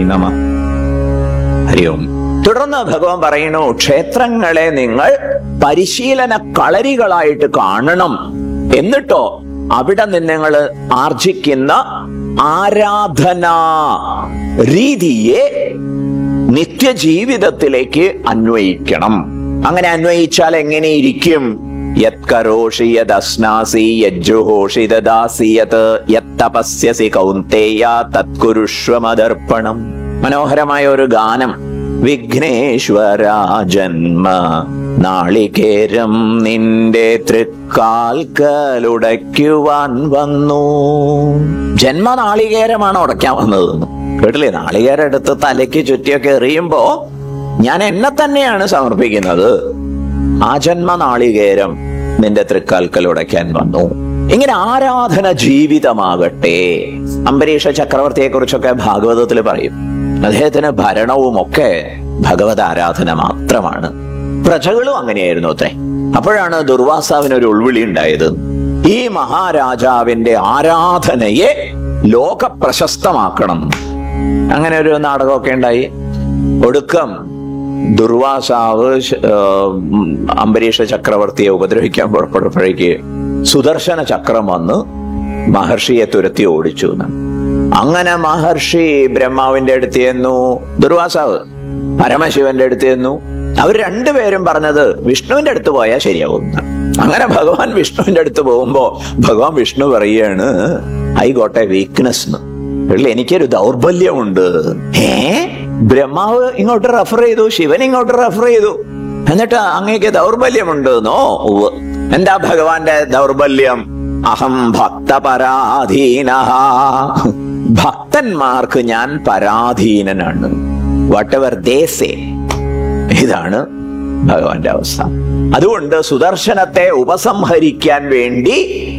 നമ ഹരി ഓം തുടർന്ന് ഭഗവാൻ പറയുന്നു ക്ഷേത്രങ്ങളെ നിങ്ങൾ പരിശീലന കളരികളായിട്ട് കാണണം എന്നിട്ടോ അവിടെ നിന്ന് നിങ്ങൾ ആർജിക്കുന്ന ആരാധനാ രീതിയെ നിത്യജീവിതത്തിലേക്ക് അന്വയിക്കണം അങ്ങനെ അന്വയിച്ചാൽ എങ്ങനെയിരിക്കും യത്കരോഷി യദസ്നാസി യജ്ജുഹോഷി ദദാസി യത് യത്തപസ്യസി കൗന്തേയ തത്കുരുഷ്വമദർപ്പണം മനോഹരമായ ഒരു ഗാനം വിഘ്നേശ്വര ജന്മ നാളികേരം നിന്റെ തൃക്കാൽക്കലുടയ്ക്കുവാൻ വന്നു ജന്മനാളികേരമാണ് ഉടയ്ക്കാൻ വന്നത് കേട്ടില്ലേ നാളികേരം എടുത്ത് തലയ്ക്ക് ചുറ്റിയൊക്കെ എറിയുമ്പോ ഞാൻ എന്നെ തന്നെയാണ് സമർപ്പിക്കുന്നത് ആ ജന്മനാളികേരം നിന്റെ തൃക്കാൽക്കൽ ഉടയ്ക്കാൻ വന്നു ഇങ്ങനെ ആരാധന ജീവിതമാകട്ടെ അംബരീഷ ചക്രവർത്തിയെ കുറിച്ചൊക്കെ ഭാഗവതത്തിൽ പറയും അദ്ദേഹത്തിന് ഭരണവും ഒക്കെ ഭഗവത് ആരാധന മാത്രമാണ് പ്രജകളും അങ്ങനെയായിരുന്നു അത്രേ അപ്പോഴാണ് ദുർവാസാവിന് ഒരു ഉൾവിളി ഉണ്ടായത് ഈ മഹാരാജാവിന്റെ ആരാധനയെ ലോക പ്രശസ്തമാക്കണം അങ്ങനെ ഒരു നാടകമൊക്കെ ഉണ്ടായി ഒടുക്കം ദുർവാസാവ് ശ- ആ, ഉം, അംബരീഷ ചക്രവർത്തിയെ ഉപദ്രവിക്കാൻ പുറപ്പെടുമ്പോഴേക്ക് സുദർശന ചക്രം വന്ന് മഹർഷിയെ തുരത്തി ഓടിച്ചു എന്ന്. അങ്ങനെ മഹർഷി ബ്രഹ്മാവിന്റെ അടുത്ത് ചെന്നു ദുർവാസാവ് പരമശിവന്റെ അടുത്ത് ചെന്നു അവർ രണ്ടുപേരും പറഞ്ഞത് വിഷ്ണുവിന്റെ അടുത്ത് പോയാൽ ശരിയാവും എന്ന്. അങ്ങനെ ഭഗവാൻ വിഷ്ണുവിന്റെ അടുത്ത് പോകുമ്പോ ഭഗവാൻ വിഷ്ണു പറയുകയാണ് ഐ ഗോട്ട് എ വീക്ക്നെസ് എന്ന് ഉള്ളി, എനിക്കൊരു ദൗർബല്യമുണ്ട് ഏ ബ്രഹ്മാവ് ഇങ്ങോട്ട് റെഫർ ചെയ്തു ശിവൻ ഇങ്ങോട്ട് റെഫർ ചെയ്തു എന്നിട്ട് അങ്ങേക്ക് ദൗർബല്യമുണ്ട് എന്നോ ഉവ്വ്. എന്താ ഭഗവാന്റെ ദൗർബല്യം അഹം ഭക്തപരാധീന ഭക്തന്മാർക്ക് ഞാൻ പരാധീനനാണ് വാട്ട് എവർ ദേശേ ഇതാണ് ഭഗവാന്റെ അവസ്ഥ അതുകൊണ്ട് സുദർശനത്തെ ഉപസംഹരിക്കാൻ വേണ്ടി